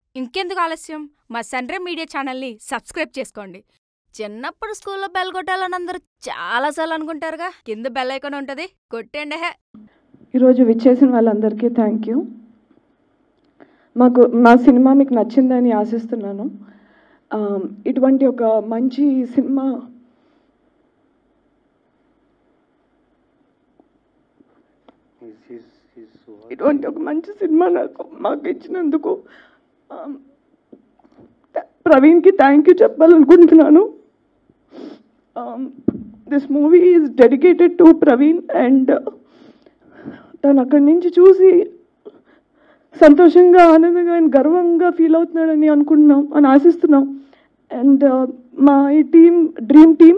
ఇంకెందుకు ఆలస్యం మా సన్రే మీడియా ఛానల్ని సబ్స్క్రైబ్ చేసుకోండి చిన్నప్పుడు స్కూల్లో బెల్ కొట్టాలని అందరూ చాలాసార్లు అనుకుంటారుగా కింద బెల్ ఐకాన్ ఉంటుంది కొట్టండి హే ఈరోజు విచ్చేసిన వాళ్ళందరికీ థ్యాంక్ యూ మాకు మా సినిమా మీకు నచ్చిందని ఆశిస్తున్నాను ఆ, ఇటువంటి ఒక మంచి cinema He's, he's, he's so ఇటువంటి ఒక మంచి సినిమా నాకు మాకు ఇచ్చినందుకు ఆ, త- ప్రవీణ్కి థ్యాంక్ యూ చెప్పాలనుకుంటున్నాను this movie is dedicated to Praveen and తను అక్కడి నుంచి చూసి సంతోషంగా ఆనందంగా అండ్ గర్వంగా ఫీల్ అవుతున్నాడని అనుకుంటున్నాం అని ఆశిస్తున్నాం అండ్ మా ఈ టీం డ్రీమ్ టీం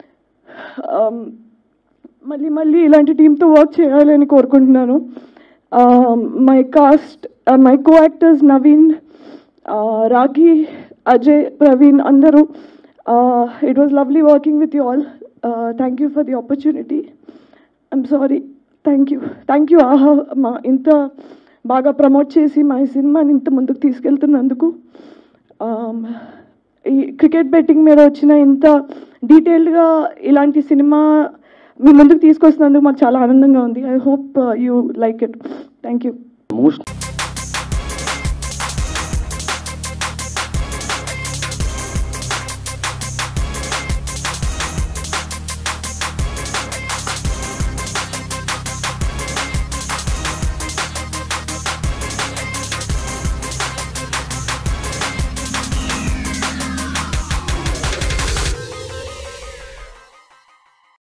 మళ్ళీ మళ్ళీ ఇలాంటి టీంతో వర్క్ చేయాలని కోరుకుంటున్నాను my cast my co actors Naveen Rakhi Ajay Praveen అందరూ it was lovely working with you all thank you for the opportunity I'm sorry thank you thank you ఆహా మా ఇంత బాగా ప్రమోట్ చేసి మా ఈ సినిమాని ఇంత ముందుకు తీసుకెళ్తున్నందుకు Um, ఈ క్రికెట్ బెట్టింగ్ మీద వచ్చిన ఇంత డీటెయిల్డ్గా ఇలాంటి సినిమా మీ ముందుకు తీసుకొస్తున్నందుకు మాకు చాలా ఆనందంగా ఉంది I hope you like it thank you most